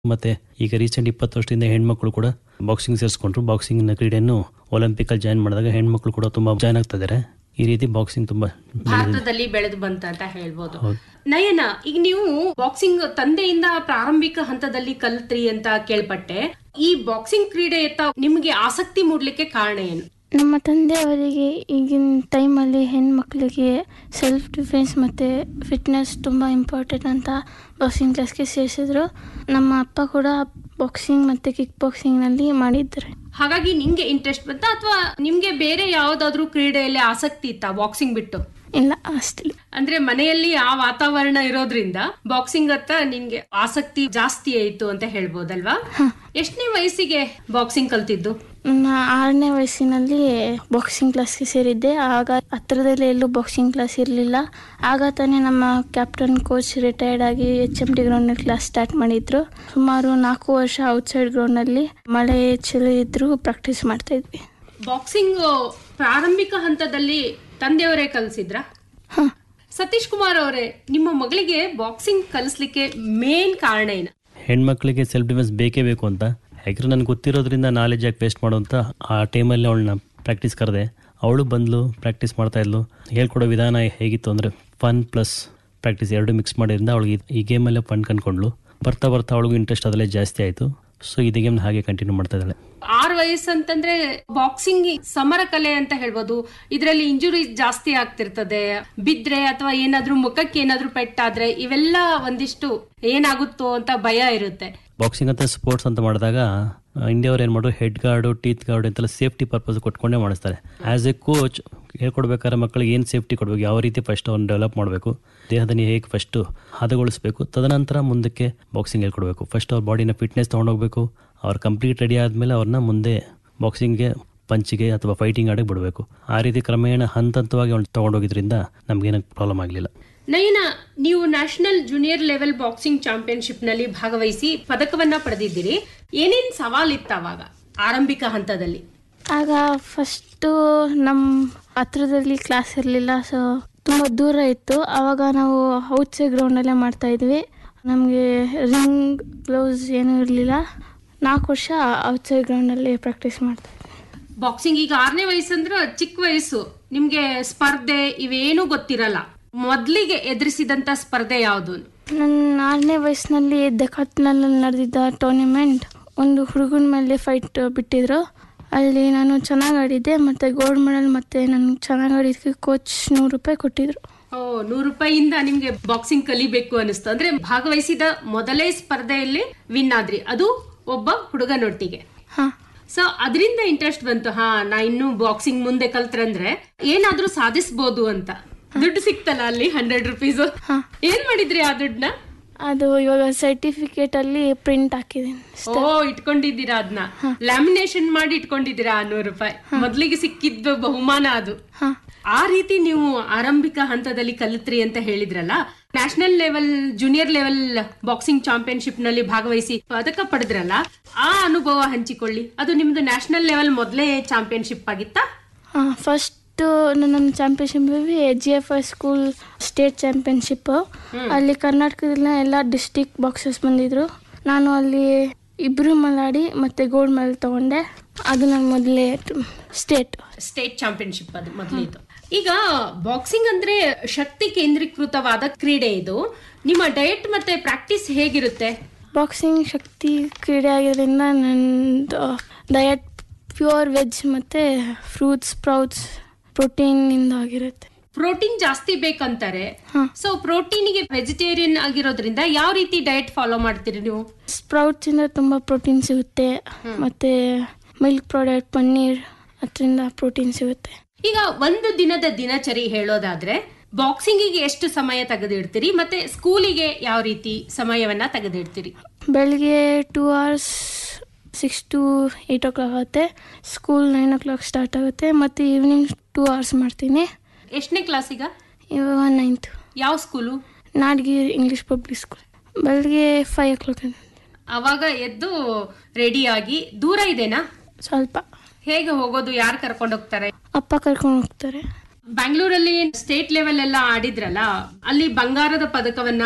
ಮತ್ತೆ ಈಗ ರೀಸೆಂಟ್ ಇಪ್ಪತ್ತು ವರ್ಷದಿಂದ ಹೆಣ್ಮಕ್ಳು ಕೂಡ ಬಾಕ್ಸಿಂಗ್ ಸೇರಿಸ್ಕೊಂಡ್ರು ಬಾಕ್ಸಿಂಗ್ ಕ್ರೀಡೆಯನ್ನು ಒಲಿಂಪಿಕ್ ಅಲ್ಲಿ ಜಾಯ್ನ್ ಮಾಡಿದಾಗ ಹೆಣ್ಮಕ್ಳು ಕೂಡ ತುಂಬಾ ಜಾಯ್ನ್ ಆಗ್ತಾ ಇದ್ದಾರೆ ಈ ರೀತಿ ಬಾಕ್ಸಿಂಗ್ ತುಂಬಾ ಭಾರತದಲ್ಲಿ ಬೆಳೆದು ಬಂತ ಅಂತ ಹೇಳ್ಬೋದು ಹೌದು. ನಯನ ಈಗ ನೀವು ಬಾಕ್ಸಿಂಗ್ ತಂದೆಯಿಂದ ಪ್ರಾರಂಭಿಕ ಹಂತದಲ್ಲಿ ಕಲ್ತ್ರಿ ಅಂತ ಕೇಳ್ಪಟ್ಟೆ ಈ ಬಾಕ್ಸಿಂಗ್ ಕ್ರೀಡೆಯತ್ತ ನಿಮ್ಗೆ ಆಸಕ್ತಿ ಮೂಡ್ಲಿಕ್ಕೆ ಕಾರಣ ಏನು ನಮ್ಮ ತಂದೆಯವರಿಗೆ ಈಗಿನ ಟೈಮಲ್ಲಿ ಹೆಣ್ಮಕ್ಳಿಗೆ ಸೆಲ್ಫ್ ಡಿಫೆನ್ಸ್ ಮತ್ತು ಫಿಟ್ನೆಸ್ ತುಂಬ ಇಂಪಾರ್ಟೆಂಟ್ ಅಂತ ಬಾಕ್ಸಿಂಗ್ ಕ್ಲಾಸ್ಗೆ ಸೇರಿಸಿದ್ರು ನಮ್ಮ ಅಪ್ಪ ಕೂಡ ಬಾಕ್ಸಿಂಗ್ ಮತ್ತು ಕಿಕ್ ಬಾಕ್ಸಿಂಗ್ನಲ್ಲಿ ಮಾಡಿದ್ದಾರೆ ಹಾಗಾಗಿ ನಿಂಗೆ ಇಂಟ್ರೆಸ್ಟ್ ಬಂತ ಅಥವಾ ನಿಮ್ಗೆ ಬೇರೆ ಯಾವ್ದಾದ್ರು ಕ್ರೀಡೆಯಲ್ಲಿ ಆಸಕ್ತಿ ಇತ್ತಾ ಬಾಕ್ಸಿಂಗ್ ಬಿಟ್ಟು ಇಲ್ಲ ಅಷ್ಟೇ ಅಂದ್ರೆ ಮನೆಯಲ್ಲಿ ಆ ವಾತಾವರಣ ಇರೋದ್ರಿಂದ ಬಾಕ್ಸಿಂಗ್ ಹತ್ತ ನಿನ್ಗೆ ಆಸಕ್ತಿ ಜಾಸ್ತಿ ಆಯ್ತು ಅಂತ ಹೇಳ್ಬೋದಲ್ವಾ ಎಷ್ಟನೇ ವಯಸ್ಸಿಗೆ ಬಾಕ್ಸಿಂಗ್ ಕಲ್ತಿದ್ದು ನನ್ನ ಆರನೇ ವಯಸ್ಸಿನಲ್ಲಿ ಬಾಕ್ಸಿಂಗ್ ಕ್ಲಾಸ್ಗೆ ಸೇರಿದ್ದೆ ಆಗ ಹತ್ತಿರದಲ್ಲಿ ಎಲ್ಲೂ ಬಾಕ್ಸಿಂಗ್ ಕ್ಲಾಸ್ ಇರಲಿಲ್ಲ ಆಗ ತಾನೇ ನಮ್ಮ ಕ್ಯಾಪ್ಟನ್ ಕೋಚ್ ರಿಟೈರ್ಡ್ ಆಗಿ ಎಚ್ ಎಮ್ ಡಿ ಗ್ರೌಂಡಲ್ಲಿ ಕ್ಲಾಸ್ ಸ್ಟಾರ್ಟ್ ಮಾಡಿದ್ರು ಸುಮಾರು ನಾಲ್ಕು ವರ್ಷ ಔಟ್ಸೈಡ್ ಗ್ರೌಂಡಲ್ಲಿ ಮಳೆ ಚಳಿ ಇದ್ರೂ ಪ್ರಾಕ್ಟೀಸ್ ಮಾಡ್ತಾ ಇದ್ವಿ ಬಾಕ್ಸಿಂಗ್ ಪ್ರಾರಂಭಿಕ ಹಂತದಲ್ಲಿ ತಂದೆಯವರೇ ಕಲಿಸಿದ್ರ ಹಾಂ ಸತೀಶ್ ಕುಮಾರ್ ಅವರೇ ನಿಮ್ಮ ಮಗಳಿಗೆ ಬಾಕ್ಸಿಂಗ್ ಕಲಿಸ್ಲಿಕ್ಕೆ ಮೇನ್ ಕಾರಣ ಏನು ಹೆಣ್ಮಕ್ಳಿಗೆ ಸೆಲ್ಫ್ ಡಿಫೆನ್ಸ್ ಬೇಕೇ ಬೇಕು ಅಂತ ಯಾಕಂದ್ರೆ ನನಗೆ ಗೊತ್ತಿರೋದ್ರಿಂದ ನಾಲೆಜ್ ಯಾಕೆ ವೇಸ್ಟ್ ಮಾಡುವಂತ ಆ ಟೈಮಲ್ಲಿ ಅವಳನ್ನ ಪ್ರಾಕ್ಟೀಸ್ ಕರೆದೆ ಅವಳು ಬಂದ್ಲು ಪ್ರಾಕ್ಟೀಸ್ ಮಾಡ್ತಾ ಇದ್ಲು ಹೇಳ್ಕೊಡೋ ವಿಧಾನ ಹೇಗಿತ್ತು ಅಂದರೆ ಫನ್ ಪ್ಲಸ್ ಪ್ರಾಕ್ಟೀಸ್ ಎರಡು ಮಿಕ್ಸ್ ಮಾಡಿದ್ರಿಂದ ಅವಳಿಗೆ ಈ ಗೇಮಲ್ಲೇ ಫನ್ ಕಂಡ್ಕೊಂಡ್ಲು ಬರ್ತಾ ಬರ್ತಾ ಅವಳಿಗೂ ಇಂಟ್ರೆಸ್ಟ್ ಅದರಲ್ಲೇ ಜಾಸ್ತಿ ಆಯಿತು ಸೊ ಇದೇ ಗೇಮ್ ಹಾಗೆ ಕಂಟಿನ್ಯೂ ಮಾಡ್ತಾ ಇದ್ದಾಳೆ ಆರು ವಯಸ್ಸಂತಂದ್ರೆ ಬಾಕ್ಸಿಂಗ್ ಸಮರ ಕಲೆ ಅಂತ ಹೇಳ್ಬೋದು ಇದರಲ್ಲಿ ಇಂಜುರಿ ಜಾಸ್ತಿ ಆಗ್ತಿರ್ತದೆ ಬಿದ್ರೆ ಅಥವಾ ಏನಾದ್ರೂ ಮುಖಕ್ಕೆ ಏನಾದ್ರೂ ಪೆಟ್ಟಾದ್ರೆ ಇವೆಲ್ಲ ಒಂದಿಷ್ಟು ಏನಾಗುತ್ತೋ ಅಂತ ಭಯ ಇರುತ್ತೆ ಬಾಕ್ಸಿಂಗ್ ಅಂತ ಸ್ಪೋರ್ಟ್ಸ್ ಅಂತ ಮಾಡಿದಾಗ ಇಂಡಿಯಾವ್ರು ಏನು ಮಾಡೋದು ಹೆಡ್ ಗಾರ್ಡು ಟೀತ್ ಗಾರ್ಡ್ ಅಂತೆಲ್ಲ ಸೇಫ್ಟಿ ಪರ್ಪಸ್ ಕೊಟ್ಕೊಂಡೇ ಮಾಡಿಸ್ತಾರೆ ಆಸ್ ಎ ಕೋಚ್ ಹೇಳ್ಕೊಡ್ಬೇಕಾದ್ರೆ ಮಕ್ಕಳಿಗೆ ಏನು ಸೇಫ್ಟಿ ಕೊಡಬೇಕು ಯಾವ ರೀತಿ ಫಸ್ಟ್ ಅವ್ನು ಡೆವಲಪ್ ಮಾಡಬೇಕು ದೇಹದಲ್ಲಿ ಹೇಗೆ ಫಸ್ಟು ಹದಗೊಳಿಸ್ಬೇಕು ತದನಂತರ ಮುಂದಕ್ಕೆ ಬಾಕ್ಸಿಂಗ್ ಹೇಳ್ಕೊಡ್ಬೇಕು ಫಸ್ಟ್ ಅವ್ರ ಬಾಡಿನ ಫಿಟ್ನೆಸ್ ತೊಗೊಂಡೋಗ್ಬೇಕು ಅವ್ರು ಕಂಪ್ಲೀಟ್ ರೆಡಿ ಆದಮೇಲೆ ಅವ್ರನ್ನ ಮುಂದೆ ಬಾಕ್ಸಿಂಗ್ಗೆ ಪಂಚಿಗೆ ಅಥವಾ ಫೈಟಿಂಗ್ ಆಡಕ್ಕೆ ಬಿಡಬೇಕು ಆ ರೀತಿ ಕ್ರಮೇಣ ಹಂತ ಹಂತವಾಗಿ ಅವ್ನು ತೊಗೊಂಡೋಗಿದ್ರಿಂದ ನಮಗೇನು ಪ್ರಾಬ್ಲಮ್ ಆಗಲಿಲ್ಲ ನಯನ ನೀವು national junior level boxing championship ನಲ್ಲಿ ಭಾಗವಹಿಸಿ ಪದಕವನ್ನ ಪಡೆದಿದ್ದೀರಿ ಏನೇನ್ ಸವಾಲಿತ್ತು ಅವಾಗ ಆರಂಭಿಕ ಹಂತದಲ್ಲಿ ಆಗ ಫಸ್ಟು ನಮ್ಮ ಹತ್ರದಲ್ಲಿ ಕ್ಲಾಸ್ ಇರಲಿಲ್ಲ ಸೊ ತುಂಬ ದೂರ ಇತ್ತು ಆವಾಗ ನಾವು ಔಟ್ಸೈಡ್ ಗ್ರೌಂಡಲ್ಲೇ ಮಾಡ್ತಾ ಇದ್ವಿ ನಮಗೆ ರಿಂಗ್ ಗ್ಲೌಸ್ ಏನೂ ಇರಲಿಲ್ಲ ನಾಲ್ಕು ವರ್ಷ ಔಟ್ಸೈಡ್ ಗ್ರೌಂಡಲ್ಲಿ ಪ್ರಾಕ್ಟೀಸ್ ಮಾಡ್ತಾ ಇದ್ವಿ ಬಾಕ್ಸಿಂಗ್ ಈಗ ಆರನೇ ವಯಸ್ಸಂದ್ರ ಚಿಕ್ಕ ವಯಸ್ಸು ನಿಮ್ಗೆ ಸ್ಪರ್ಧೆ ಇವೇನೂ ಗೊತ್ತಿರಲ್ಲ ಮೊದ್ಲಿಗೆ ಎದುರಿಸಿದಂತ ಸ್ಪರ್ಧೆ ಯಾವುದು ನನ್ನ ಆರನೇ ವಯಸ್ಸಿನಲ್ಲಿ ಡೆಕಾಟ್ನಲ್ಲಿ ನಡೆದಿದ್ದ ಟೂರ್ನಿಮೆಂಟ್ ಒಂದು ಹುಡುಗನ ಮೇಲೆ ಫೈಟ್ ಬಿಟ್ಟಿದ್ರು ಅಲ್ಲಿ ನಾನು ಚೆನ್ನಾಗಿ ಆಡಿದ್ದೆ ಮತ್ತು ಗೋಲ್ಡ್ ಮೆಡಲ್ ಮತ್ತು ನನಗೆ ಚೆನ್ನಾಗಿ ಆಡಿದ್ದಕ್ಕೆ ಕೋಚ್ ನೂರು ರೂಪಾಯಿ ಕೊಟ್ಟಿದ್ರು ಓ ನೂರು ರೂಪಾಯಿಯಿಂದ ನಿಮ್ಗೆ ಬಾಕ್ಸಿಂಗ್ ಕಲಿಬೇಕು ಅನಿಸ್ತು ಅಂದ್ರೆ ಭಾಗವಹಿಸಿದ ಮೊದಲೇ ಸ್ಪರ್ಧೆಯಲ್ಲಿ ವಿನ್ ಆದ್ರಿ ಅದು ಒಬ್ಬ ಹುಡುಗನೊಟ್ಟಿಗೆ ಹಾಂ ಸೊ ಅದರಿಂದ ಇಂಟ್ರೆಸ್ಟ್ ಬಂತು ಹಾ ನಾ ಇನ್ನು ಬಾಕ್ಸಿಂಗ್ ಮುಂದೆ ಕಲ್ತ್ರಂದ್ರೆ ಏನಾದ್ರೂ ಸಾಧಿಸ್ಬೋದು ಅಂತ ದುಡ್ಡು ಸಿಕ್ತಲ್ಲ ಅಲ್ಲಿ ಹಂಡ್ರೆಡ್ ರುಪೀಸ್ ಹಾ. ಏನ್ ಮಾಡಿದ್ರಿ ಆ ದುಡ್ಡನ್ನ ಅದು ಇವಾಗ ಸರ್ಟಿಫಿಕೇಟ್ ಅಲ್ಲಿ ಪ್ರಿಂಟ್ ಹಾಕಿದ್ದೀನಿ ಓ ಇಟ್ಕೊಂಡಿದ್ದೀರಾ ಅದನ್ನ ಲ್ಯಾಮಿನೇಷನ್ ಮಾಡಿ ಇಟ್ಕೊಂಡಿದ್ದೀರಾ ಆ ನೂರು ರೂಪಾಯಿ ಮೊದ್ಲಿಗೆ ಸಿಕ್ಕಿದ್ದು ಬಹುಮಾನ ಅದು ಹಾಂ ಆ ರೀತಿ ನೀವು ಆರಂಭಿಕ ಹಂತದಲ್ಲಿ ಕಲಿತ್ರಿ ಅಂತ ಹೇಳಿದ್ರಲ್ಲ national level junior level boxing championship ನಲ್ಲಿ ಭಾಗವಹಿಸಿ ಪದಕ ಪಡೆದ್ರಲ್ಲ ಆ ಅನುಭವ ಹಂಚಿಕೊಳ್ಳಿ ಅದು ನಿಮ್ದು ನ್ಯಾಷನಲ್ ಲೆವೆಲ್ ಮೊದಲೇ ಚಾಂಪಿಯನ್ಶಿಪ್ ಆಗಿತ್ತಾ ಹಾಂ ಫಸ್ಟು ನನ್ನ championship G F I school state championship ಅಲ್ಲಿ ಕರ್ನಾಟಕದಲ್ಲ ಎಲ್ಲ ಡಿಸ್ಟಿಕ್ ಬಾಕ್ಸಸ್ ಬಂದಿದ್ರು ನಾನು ಅಲ್ಲಿ ಇಬ್ಬರು ಮಲಾಡಿ ಮತ್ತು ಗೋಲ್ಡ್ ಮೆಡಲ್ ತಗೊಂಡೆ ಅದು ನನ್ನ ಮೊದಲೇ ಸ್ಟೇಟ್ ಸ್ಟೇಟ್ ಚಾಂಪಿಯನ್ಶಿಪ್ ಅದು ಮೊದಲಿದ್ದು ಈಗ ಬಾಕ್ಸಿಂಗ್ ಅಂದ್ರೆ ಶಕ್ತಿ ಕೇಂದ್ರೀಕೃತವಾದ ಕ್ರೀಡೆ ಇದು ನಿಮ್ಮ ಡಯಟ್ ಮತ್ತೆ ಪ್ರಾಕ್ಟೀಸ್ ಹೇಗಿರುತ್ತೆ ಬಾಕ್ಸಿಂಗ್ ಶಕ್ತಿ ಕ್ರೀಡೆ ಆಗಿರೋದ್ರಿಂದ ನನ್ನದು ಡಯಟ್ ಪ್ಯೂರ್ ವೆಜ್ ಮತ್ತು ಫ್ರೂಟ್ಸ್ ಸ್ಪ್ರೌಟ್ಸ್ ಪ್ರೋಟೀನಿಂದ ಆಗಿರುತ್ತೆ ಪ್ರೋಟೀನ್ ಜಾಸ್ತಿ ಬೇಕಂತಾರೆ ಹಾಂ ಸೊ ಪ್ರೋಟೀನ್ಗೆ ವೆಜಿಟೇರಿಯನ್ ಆಗಿರೋದ್ರಿಂದ ಯಾವ ರೀತಿ ಡಯಟ್ ಫಾಲೋ ಮಾಡ್ತೀರಿ ನೀವು ಸ್ಪ್ರೌಟ್ಸಿಂದ ತುಂಬ ಪ್ರೋಟೀನ್ ಸಿಗುತ್ತೆ ಮತ್ತು ಮಿಲ್ಕ್ ಪ್ರಾಡಕ್ಟ್ ಪನ್ನೀರ್ ಅದರಿಂದ ಪ್ರೋಟೀನ್ ಸಿಗುತ್ತೆ ಈಗ ಒಂದು ದಿನದ ದಿನಚರಿ ಹೇಳೋದಾದ್ರೆ ಬಾಕ್ಸಿಂಗಿಗೆ ಎಷ್ಟು ಸಮಯ ತೆಗೆದಿಡ್ತೀರಿ ಮತ್ತೆ ಸ್ಕೂಲಿಗೆ ಯಾವ ರೀತಿ ಸಮಯವನ್ನ ತೆಗೆದಿಡ್ತೀರಿ ಬೆಳಗ್ಗೆ two hours six to eight o'clock ಆಗುತ್ತೆ school nine o'clock start ಆಗುತ್ತೆ ಮತ್ತು ಈವ್ನಿಂಗ್ ಟೂ ಅವರ್ಸ್ ಮಾಡ್ತೀನಿ ಎಷ್ಟನೇ ಕ್ಲಾಸ್ ಈಗ ಇವಾಗ ನೈನ್ತ್ ಯಾವ school Nadgiri English public school ಬೆಳಗ್ಗೆ ಫೈವ್ ಓ ಕ್ಲಾಕ್ ಅವಾಗ ಎದ್ದು ರೆಡಿಯಾಗಿ ದೂರ ಇದೆನಾ ಸ್ವಲ್ಪ ಹೇಗೆ ಹೋಗೋದು ಯಾರು ಕರ್ಕೊಂಡು ಹೋಗ್ತಾರೆ ಅಪ್ಪ ಕರ್ಕೊಂಡು ಹೋಗ್ತಾರೆ ಬ್ಯಾಂಗ್ಳೂರಲ್ಲಿ ಸ್ಟೇಟ್ ಲೆವೆಲ್ ಎಲ್ಲ ಆಡಿದ್ರಲ್ಲ ಅಲ್ಲಿ ಬಂಗಾರದ ಪದಕವನ್ನ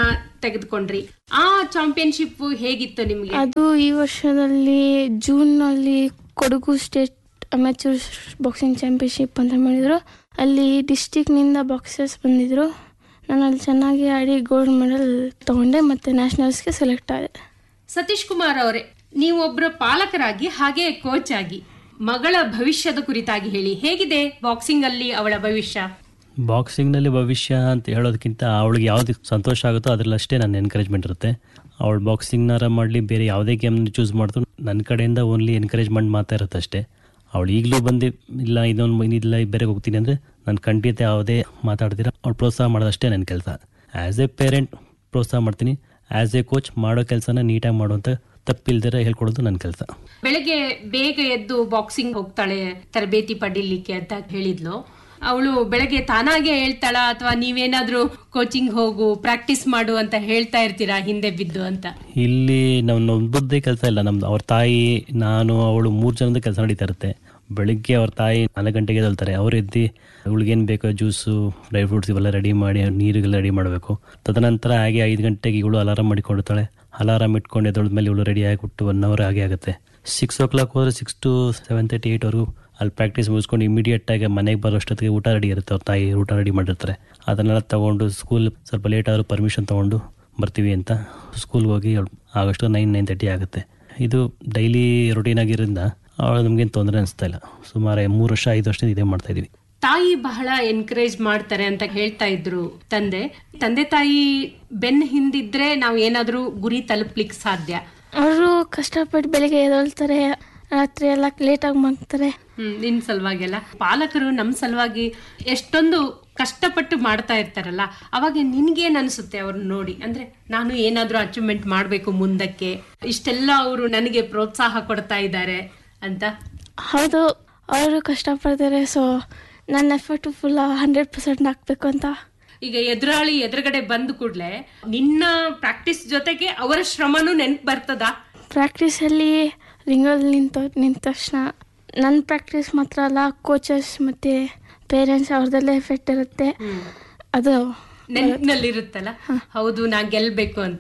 ತೆಗೆದುಕೊಂಡ್ರಿ ಆ ಚಾಂಪಿಯನ್ಶಿಪ್ ಹೇಗಿತ್ತು ನಿಮ್ಗೆ ಅದು ಈ ವರ್ಷದಲ್ಲಿ ಜೂನ್ನಲ್ಲಿ Kodagu state amateur boxing championship ಅಂತ ಮಾಡಿದ್ರು ಅಲ್ಲಿ ಡಿಸ್ಟಿಕ್ನಿಂದ ಬಾಕ್ಸರ್ಸ್ ಬಂದಿದ್ರು ನಾನು ಅಲ್ಲಿ ಚೆನ್ನಾಗಿ ಆಡಿ ಗೋಲ್ಡ್ ಮೆಡಲ್ ತಗೊಂಡೆ ಮತ್ತು ನ್ಯಾಷನಲ್ಸ್ಗೆ ಸೆಲೆಕ್ಟ್ ಆದೆ ಸತೀಶ್ ಕುಮಾರ್ ಅವರೇ ನೀವೊಬ್ಬರ ಪಾಲಕರಾಗಿ ಹಾಗೆ ಕೋಚ್ ಆಗಿ ಮಗಳ ಭವಿಷ್ಯದ ಕುರಿತಾಗಿ ಹೇಳಿ ಹೇಗಿದೆ ಬಾಕ್ಸಿಂಗ್ ಅಲ್ಲಿ ಅವಳ ಭವಿಷ್ಯ ಬಾಕ್ಸಿಂಗ್ನಲ್ಲಿ ಭವಿಷ್ಯ ಅಂತ ಹೇಳೋದಕ್ಕಿಂತ ಅವಳಿಗೆ ಯಾವ್ದು ಸಂತೋಷ ಆಗುತ್ತೋ ಅದರಲ್ಲಿ ಅಷ್ಟೇ ನನ್ನ ಎನ್ಕರೇಜ್ಮೆಂಟ್ ಇರುತ್ತೆ ಅವಳು ಬಾಕ್ಸಿಂಗ್ನಾರ ಮಾಡಲಿ ಬೇರೆ ಯಾವುದೇ ಗೇಮ್ನ ಚೂಸ್ ಮಾಡಿದ್ರು ನನ್ನ ಕಡೆಯಿಂದ ಓನ್ಲಿ ಎನ್ಕರೇಜ್ಮೆಂಟ್ ಮಾತ್ರ ಇರುತ್ತೆ ಅಷ್ಟೇ ಅವಳು ಈಗಲೂ ಬಂದು ಇಲ್ಲ ಇದೊಂದು ಇಲ್ಲ ಬೇರೆ ಹೋಗ್ತೀನಿ ಅಂದರೆ ನಾನು ಖಂಡಿತ ಯಾವುದೇ ಮಾತಾಡ್ತೀರ ಅವ್ಳು ಪ್ರೋತ್ಸಾಹ ಮಾಡೋದಷ್ಟೇ ನನ್ನ ಕೆಲಸ ಆ್ಯಸ್ ಎ ಪೇರೆಂಟ್ ಪ್ರೋತ್ಸಾಹ ಮಾಡ್ತೀನಿ ಆ್ಯಸ್ ಎ ಕೋಚ್ ಮಾಡೋ ಕೆಲಸನ ನೀಟಾಗಿ ಮಾಡುವಂಥ ತಪ್ಪಿಲ್ದಿರ ಹೇಳ್ಕೊಡೋದು ನನ್ನ ಕೆಲಸ ಬೆಳಗ್ಗೆ ಬೇಗ ಎದ್ದು ಬಾಕ್ಸಿಂಗ್ ಹೋಗ್ತಾಳೆ ತರಬೇತಿ ಪಡೀಲಿಕ್ಕೆ ಅಂತ ಹೇಳಿದ್ಲು ಅವಳು ಬೆಳಗ್ಗೆ ತಾನಾಗೆ ಹೇಳ್ತಾಳ ಅಥವಾ ನೀವೇನಾದ್ರೂ ಕೋಚಿಂಗ್ ಹೋಗು ಪ್ರಾಕ್ಟೀಸ್ ಮಾಡು ಅಂತ ಹೇಳ್ತಾ ಇರ್ತೀರಾ ಹಿಂದೆ ಬಿದ್ದು ಅಂತ ಇಲ್ಲಿ ನಾವು ನೊಬ್ಬದ್ದೇ ಕೆಲಸ ಇಲ್ಲ ನಮ್ದು ಅವ್ರ ತಾಯಿ ನಾನು ಅವಳು ಮೂರು ಜನದ ಕೆಲಸ ನಡೀತಾ ಇರುತ್ತೆ ಬೆಳಿಗ್ಗೆ ಅವ್ರ ತಾಯಿ ನಾಲ್ಕು ಗಂಟೆಗೆ ಎದ್ದೇಳ್ತಾರೆ ಅವ್ರು ಎದ್ದು ಅವಳಿಗೇನು ಬೇಕೋ ಜ್ಯೂಸು ಡ್ರೈ ಫ್ರೂಟ್ಸ್ ಇವೆಲ್ಲ ರೆಡಿ ಮಾಡಿ ನೀರಿಗೆಲ್ಲ ರೆಡಿ ಮಾಡಬೇಕು ತದನಂತರ ಹಾಗೆ ಐದು ಗಂಟೆಗೆ ಇವಳು ಅಲಾರಾಮ್ ಮಾಡಿಕೊಂಡಿರ್ತಾಳೆ ಅಲಾರಾಮ್ ಇಟ್ಕೊಂಡು ಎದ್ದೊಳ್ದ್ಮೇಲೆ ಇವಳು ರೆಡಿ ಆಗಿಬಿಟ್ಟು ಒನ್ ಅವರ್ ಹಾಗೆ ಆಗುತ್ತೆ ಸಿಕ್ಸ್ ಓ ಕ್ಲಾಕ್ ಹೋದ್ರೆ ಸಿಕ್ಸ್ ಟು ಸೆವೆನ್ ತರ್ಟಿ ಏಯ್ಟ್ವರೆಗೂ ಅಲ್ಲಿ ಪ್ರಾಕ್ಟೀಸ್ ಮುಗಿಸ್ಕೊಂಡು ಇಮಿಡಿಯೇಟ್ ಆಗಿ ಮನೆಗೆ ಬರೋಷ್ಟೊತ್ತಿಗೆ ಊಟ ರೆಡಿ ಇರುತ್ತೆ ಅವ್ರ ತಾಯಿ ಊಟ ರೆಡಿ ಮಾಡಿರ್ತಾರೆ ಅದನ್ನೆಲ್ಲ ತಗೊಂಡು ಸ್ಕೂಲ್ ಸ್ವಲ್ಪ ಲೇಟ್ ಆದರೂ ಪರ್ಮಿಷನ್ ತೊಗೊಂಡು ಬರ್ತೀವಿ ಅಂತ ಸ್ಕೂಲ್ಗೆ ಹೋಗಿ ಆಗಷ್ಟು ನೈನ್ ನೈನ್ ತರ್ಟಿ ಆಗುತ್ತೆ ಇದು ಡೈಲಿ ರೊಟೀನ್ ಆಗಿರೋದ್ರಿಂದ ಅವಳು ನಮಗೇನು ತೊಂದರೆ ಅನಿಸ್ತಾ ಇಲ್ಲ ಸುಮಾರು ಮೂರು ವರ್ಷ ಐದು ವರ್ಷದಿಂದ ಇದೇ ಮಾಡ್ತಾ ಇದೀವಿ ತಾಯಿ ಬಹಳ ಎನ್ಕರೇಜ್ ಮಾಡ್ತಾರೆ ಅಂತ ಹೇಳ್ತಾ ಇದ್ರು ತಂದೆ ತಂದೆ ತಾಯಿ ಬೆನ್ ಹಿಂದಿದ್ರೆ ನಾವು ಏನಾದ್ರೂ ಗುರಿ ತಲುಪ್ಲಿಕ್ಕೆ ಸಾಧ್ಯ ಅವರು ಕಷ್ಟಪಟ್ಟು ಬೆಳಿಗ್ಗೆ ಎದ್ದೇಳ್ತಾರೆ ರಾತ್ರಿ ಎಲ್ಲ ಲೇಟಾಗಿ ಮಗ್ತಾರೆ ಹ್ಮ್ ನಿನ್ ಸಲುವಾಗೆಲ್ಲ ಪಾಲಕರು ನಮ್ ಸಲುವಾಗಿ ಎಷ್ಟೊಂದು ಕಷ್ಟಪಟ್ಟು ಮಾಡ್ತಾ ಇರ್ತಾರಲ್ಲ ಅವಾಗ ನಿನ್ಗೇನ್ ಅನ್ಸುತ್ತೆ ಅವ್ರನ್ನ ನೋಡಿ ಅಂದ್ರೆ ನಾನು ಏನಾದ್ರೂ ಅಚೀವ್ಮೆಂಟ್ ಮಾಡ್ಬೇಕು ಮುಂದಕ್ಕೆ ಇಷ್ಟೆಲ್ಲ ಅವರು ನನಗೆ ಪ್ರೋತ್ಸಾಹ ಕೊಡ್ತಾ ಇದ್ದಾರೆ ಅಂತ ಹೌದು ಅವರು ಕಷ್ಟಪಡ್ತಾರೆ ಸೊ ನನ್ನ ಎಫರ್ಟು ಫುಲ್ ಹಂಡ್ರೆಡ್ ಪರ್ಸೆಂಟ್ ಹಾಕ್ಬೇಕು ಅಂತ ಈಗ ಎದುರಾಳಿ ಎದುರುಗಡೆ ಬಂದ ಕೂಡ್ಲೆ ನಿನ್ನ ಪ್ರಾಕ್ಟೀಸ್ ಜೊತೆಗೆ ಅವರ ಶ್ರಮನೂ ನೆನ್ಪು ಬರ್ತದ ಪ್ರಾಕ್ಟೀಸಲ್ಲಿ ರಿಂಗಲ್ಲಿ ನಿಂತ ನಿಂತ ತಕ್ಷಣ ನನ್ನ ಪ್ರಾಕ್ಟೀಸ್ ಮಾತ್ರ ಅಲ್ಲ ಕೋಚಸ್ ಮತ್ತು ಪೇರೆಂಟ್ಸ್ ಅವ್ರದ್ದೆಲ್ಲ ಎಫೆಕ್ಟ್ ಇರುತ್ತೆ ಅದು ನೆನಪಿನಲ್ಲಿರುತ್ತಲ್ಲ ಹೌದು ನಾ ಗೆಲ್ಬೇಕು ಅಂತ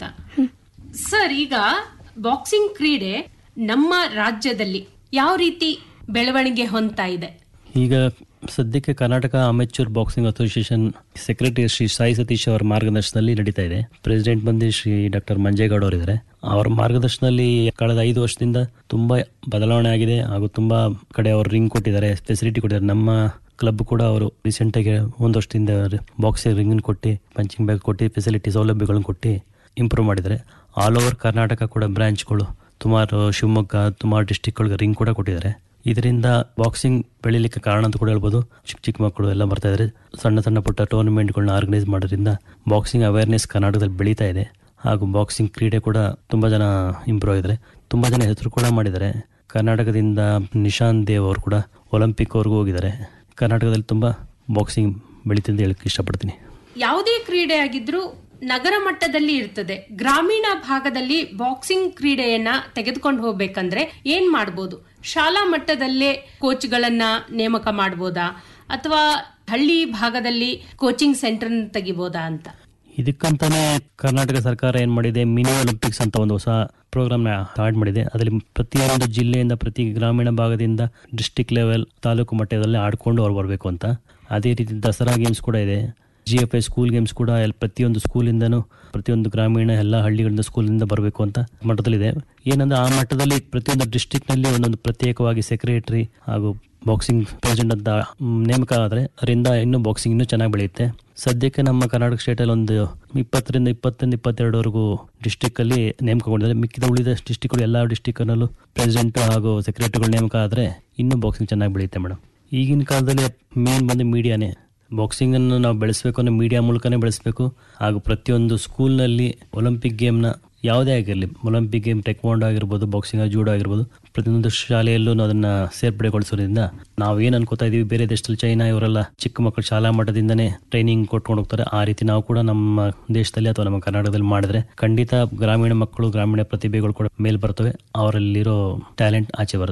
ಸರ್ ಈಗ ಬಾಕ್ಸಿಂಗ್ ಕ್ರೀಡೆ ನಮ್ಮ ರಾಜ್ಯದಲ್ಲಿ ಯಾವ ರೀತಿ ಬೆಳವಣಿಗೆ ಹೊಂದ್ತಾ ಇದೆ ಈಗ ಸದ್ಯಕ್ಕೆ Karnataka amateur boxing association secretary Shri Sai Satish ಅವರ ಮಾರ್ಗದರ್ಶನದಲ್ಲಿ ನಡೀತಾ ಇದೆ ಪ್ರೆಸಿಡೆಂಟ್ ಬಂದು ಶ್ರೀ ಡಾಕ್ಟರ್ ಮಂಜೇಗೌಡ ಅವರು ಇದ್ದಾರೆ ಅವರ ಮಾರ್ಗದರ್ಶನದಲ್ಲಿ ಕಳೆದ ಐದು ವರ್ಷದಿಂದ ತುಂಬಾ ಬದಲಾವಣೆ ಆಗಿದೆ ಹಾಗೂ ತುಂಬಾ ಕಡೆ ಅವರು ರಿಂಗ್ ಕೊಟ್ಟಿದ್ದಾರೆ ಫೆಸಿಲಿಟಿ ಕೊಟ್ಟಿದ್ದಾರೆ ನಮ್ಮ ಕ್ಲಬ್ ಕೂಡ ಅವರು ರೀಸೆಂಟ್ ಆಗಿ ಒಂದು ವರ್ಷದಿಂದ ಬಾಕ್ಸಿಂಗ್ ರಿಂಗ್ ಕೊಟ್ಟು ಪಂಚಿಂಗ್ ಬ್ಯಾಗ್ ಕೊಟ್ಟು ಫೆಸಿಲಿಟಿ ಸೌಲಭ್ಯಗಳನ್ನು ಕೊಟ್ಟು ಇಂಪ್ರೂವ್ ಮಾಡಿದ್ದಾರೆ ಆಲ್ ಓವರ್ ಕರ್ನಾಟಕ ಕೂಡ ಬ್ರಾಂಚ್ಗಳು ಸುಮಾರು ಶಿವಮೊಗ್ಗ ಸುಮಾರು ಡಿಸ್ಟಿಕ್ಗಳಿಗೆ ರಿಂಗ್ ಕೂಡ ಕೊಟ್ಟಿದ್ದಾರೆ ಇದರಿಂದ ಬಾಕ್ಸಿಂಗ್ ಬೆಳಿಲಿಕ್ಕೆ ಕಾರಣ ಅಂತ ಕೂಡ ಹೇಳ್ಬೋದು ಚಿಕ್ಕ ಚಿಕ್ಕ ಮಕ್ಕಳು ಎಲ್ಲ ಬರ್ತಾ ಇದ್ದಾರೆ ಸಣ್ಣ ಸಣ್ಣ ಪುಟ್ಟ ಟೂರ್ನಮೆಂಟ್ಗಳನ್ನ ಆರ್ಗನೈಸ್ ಮಾಡೋದ್ರಿಂದ ಬಾಕ್ಸಿಂಗ್ ಅವೇರ್ನೆಸ್ ಕರ್ನಾಟಕದಲ್ಲಿ ಬೆಳೀತಾ ಇದೆ ಹಾಗೂ ಬಾಕ್ಸಿಂಗ್ ಕ್ರೀಡೆ ಕೂಡ ತುಂಬ ಜನ ಇಂಪ್ರೂವ್ ಆಗಿದ್ದಾರೆ ತುಂಬ ಜನ ಹೆಸರು ಕೂಡ ಮಾಡಿದ್ದಾರೆ ಕರ್ನಾಟಕದಿಂದ ನಿಶಾಂತ್ ದೇವ್ ಅವರು ಕೂಡ ಒಲಿಂಪಿಕ್ವರೆಗೂ ಹೋಗಿದ್ದಾರೆ ಕರ್ನಾಟಕದಲ್ಲಿ ತುಂಬ ಬಾಕ್ಸಿಂಗ್ ಬೆಳೀತಿದೆ ಹೇಳಕ್ಕೆ ಇಷ್ಟಪಡ್ತೀನಿ ಯಾವುದೇ ಕ್ರೀಡೆ ಆಗಿದ್ರೂ ನಗರ ಮಟ್ಟದಲ್ಲಿ ಇರ್ತದೆ ಗ್ರಾಮೀಣ ಭಾಗದಲ್ಲಿ ಬಾಕ್ಸಿಂಗ್ ಕ್ರೀಡೆಯನ್ನ ತೆಗೆದುಕೊಂಡು ಹೋಗ್ಬೇಕಂದ್ರೆ ಏನ್ ಮಾಡ್ಬೋದು ಶಾಲಾ ಮಟ್ಟದಲ್ಲೇ ಕೋಚ್ಗಳನ್ನ ನೇಮಕ ಮಾಡ್ಬೋದಾ ಅಥವಾ ಹಳ್ಳಿ ಭಾಗದಲ್ಲಿ ಕೋಚಿಂಗ್ ಸೆಂಟರ್ ತೆಗಿಬೋದಾ ಅಂತ ಇದಕ್ಕಂತಾನೆ ಕರ್ನಾಟಕ ಸರ್ಕಾರ ಏನ್ ಮಾಡಿದೆ ಮಿನಿ ಒಲಿಂಪಿಕ್ಸ್ ಅಂತ ಒಂದು ಹೊಸ ಪ್ರೋಗ್ರಾಮ್ ಸ್ಟಾರ್ಟ್ ಮಾಡಿದೆ ಅದರಲ್ಲಿ ಪ್ರತಿಯೊಂದು ಜಿಲ್ಲೆಯಿಂದ ಪ್ರತಿ ಗ್ರಾಮೀಣ ಭಾಗದಿಂದ ಡಿಸ್ಟಿಕ್ ಲೆವೆಲ್ ತಾಲೂಕು ಮಟ್ಟದಲ್ಲಿ ಆಡ್ಕೊಂಡು ಅವ್ರು ಬರಬೇಕು ಅಂತ ಅದೇ ರೀತಿ ದಸರಾ ಗೇಮ್ಸ್ ಕೂಡ ಇದೆ G F I school games ಕೂಡ ಎಲ್- ಪ್ರತಿಯೊಂದು ಸ್ಕೂಲಿಂದನೂ ಪ್ರತಿಯೊಂದು ಗ್ರಾಮೀಣ ಎಲ್ಲ ಹಳ್ಳಿಗಳಿಂದ ಸ್ಕೂಲಿಂದ ಬರಬೇಕು ಅಂತ ಮಟ್ಟದಲ್ಲಿದೆ ಏನಂದ್ರೆ ಆ ಮಟ್ಟದಲ್ಲಿ ಪ್ರತಿಯೊಂದು ಡಿಸ್ಟಿಕ್ನಲ್ಲಿ ಒಂದೊಂದು ಪ್ರತ್ಯೇಕವಾಗಿ ಸೆಕ್ರೆಟರಿ ಹಾಗೂ ಬಾಕ್ಸಿಂಗ್ ಪ್ರೆಸಿಡೆಂಟ್ ಅಂತ ಮ್, ನೇಮಕ ಆದರೆ ಅದರಿಂದ ಇನ್ನೂ ಬಾಕ್ಸಿಂಗ್ ಇನ್ನೂ ಚೆನ್ನಾಗಿ ಬೆಳೆಯುತ್ತೆ ಸದ್ಯಕ್ಕೆ ನಮ್ಮ ಕರ್ನಾಟಕ ಸ್ಟೇಟಲ್ಲಿ ಒಂದು ಇಪ್ಪತ್ತರಿಂದ ಇಪ್ಪತ್ತೊಂದು ಇಪ್ಪತ್ತೆರಡವರೆಗೂ ಡಿಸ್ಟಿಕ್ಕಲ್ಲಿ ನೇಮಕಗೊಂಡಿದ್ದಾರೆ ಮಿಕ್ಕಿದ ಉಳಿದ ಡಿಸ್ಟಿಕ್ಗಳು ಎಲ್ಲ ಡಿಸ್ಟಿಕ್ನಲ್ಲೂ ಪ್ರೆಸಿಡೆಂಟ್ ಹಾಗೂ ಸೆಕ್ರೆಟರಿಗಳು ನೇಮಕ ಆದರೆ ಇನ್ನೂ ಬಾಕ್ಸಿಂಗ್ ಚೆನ್ನಾಗಿ ಬೆಳೆಯುತ್ತೆ ಮೇಡಮ್ ಈಗಿನ ಕಾಲದಲ್ಲಿ ಮೇನ್ ಬಂದು ಮೀಡಿಯಾನೇ ಬಾಕ್ಸಿಂಗ್ ಅನ್ನು ನಾವು ಬೆಳೆಸಬೇಕು ಅಂದ್ರೆ ಮೀಡಿಯಾ ಮೂಲಕನೇ ಬೆಳೆಸಬೇಕು ಹಾಗೂ ಪ್ರತಿಯೊಂದು ಸ್ಕೂಲ್ನಲ್ಲಿ ಒಲಿಂಪಿಕ್ ಗೇಮ್ನ ಯಾವುದೇ ಆಗಿರಲಿ ಒಲಿಂಪಿಕ್ ಗೇಮ್ ಟೆಕ್ವಾಂಡೋ ಆಗಿರ್ಬೋದು ಬಾಕ್ಸಿಂಗ್ ಜೂಡೋ ಆಗಿರ್ಬೋದು ಪ್ರತಿಯೊಂದು ಶಾಲೆಯಲ್ಲೂ ಅದನ್ನ ಸೇರ್ಪಡೆಗೊಳಿಸೋದ್ರಿಂದ ನಾವು ಏನು ಅನ್ಕೋತಾ ಇದೀವಿ ಬೇರೆ ದೇಶದಲ್ಲಿ ಚೈನಾ ಇವರೆಲ್ಲ ಚಿಕ್ಕ ಮಕ್ಕಳು ಶಾಲಾ ಮಟ್ಟದಿಂದನೇ ಟ್ರೈನಿಂಗ್ ಕೊಟ್ಕೊಂಡು ಹೋಗ್ತಾರೆ ಆ ರೀತಿ ನಾವು ಕೂಡ ನಮ್ಮ ದೇಶದಲ್ಲಿ ಅಥವಾ ನಮ್ಮ ಕರ್ನಾಟಕದಲ್ಲಿ ಮಾಡಿದ್ರೆ ಖಂಡಿತ ಗ್ರಾಮೀಣ ಮಕ್ಕಳು ಗ್ರಾಮೀಣ ಪ್ರತಿಭೆಗಳು ಕೂಡ ಮೇಲ್ ಬರ್ತವೆ ಅವರಲ್ಲಿರೋ ಟ್ಯಾಲೆಂಟ್ ಆಚೆ ಬರುತ್ತೆ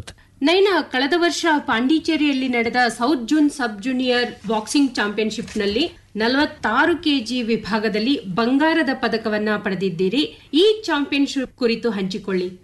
ನೈನಾ ಕಳೆದ ವರ್ಷ ಪಾಂಡಿಚೇರಿಯಲ್ಲಿ ನಡೆದ south zone sub junior boxing championship ನಲ್ಲಿ ನಲವತ್ತಾರು ಕೆಜಿ ವಿಭಾಗದಲ್ಲಿ ಬಂಗಾರದ ಪದಕವನ್ನ ಪಡೆದಿದ್ದೀರಿ ಈ ಚಾಂಪಿಯನ್ಶಿಪ್ ಕುರಿತು ಹಂಚಿಕೊಳ್ಳಿ